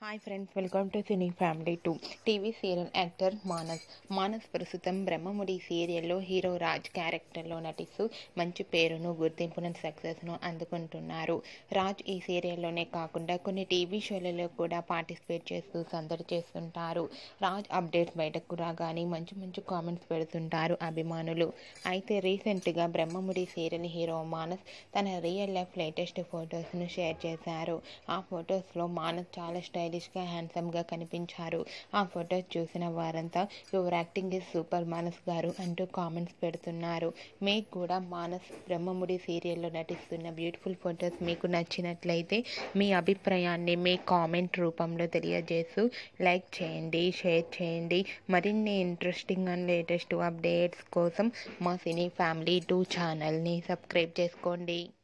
hi friends welcome to cine family two TV serial actor Manas Manas ప్రస్తుతం బ్రహ్మముడి సీరియల్లో hero Raj క్యారెక్టర్లో నటిస్తూ మంచి పేరును గుర్తింపును సక్సెస్ను అందుకుంటున్నారు రాజ్ ఈ సీరియల్లోనే కాకుండా కొన్ని టీవీ షోలలో కూడా పార్టిసిపేట్ చేస్తూ సందడి చేస్తుంటారు రాజ్ అప్డేట్స్ బయటకు రాగానే మంచి మంచి కామెంట్స్ పెడుతుంటారు అభిమానులు అయితే రీసెంట్గా బ్రహ్మముడి సీరియల్ హీరో మానస్ తన రియల్ లైఫ్ లేటెస్ట్ ఫొటోస్ను షేర్ చేశారు ఆ ఫొటోస్లో మానస్ చాలా స్టైలిష్గా హ్యాండ్సమ్గా కనిపించారు ఆ ఫొటోస్ చూసిన వారంతా your acting is super Manas garu అంటూ కామెంట్స్ పెడుతున్నారు మీకు కూడా మానస్ బ్రహ్మముడి సీరియల్లో నటిస్తున్న బ్యూటిఫుల్ ఫొటోస్ మీకు నచ్చినట్లయితే మీ అభిప్రాయాన్ని మీ కామెంట్ రూపంలో తెలియజేస్తూ లైక్ చేయండి షేర్ చేయండి మరిన్ని ఇంట్రెస్టింగ్ అండ్ లేటెస్ట్ అప్డేట్స్ కోసం మా సినీ ఫ్యామిలీ టూ ఛానల్ని సబ్స్క్రైబ్ చేసుకోండి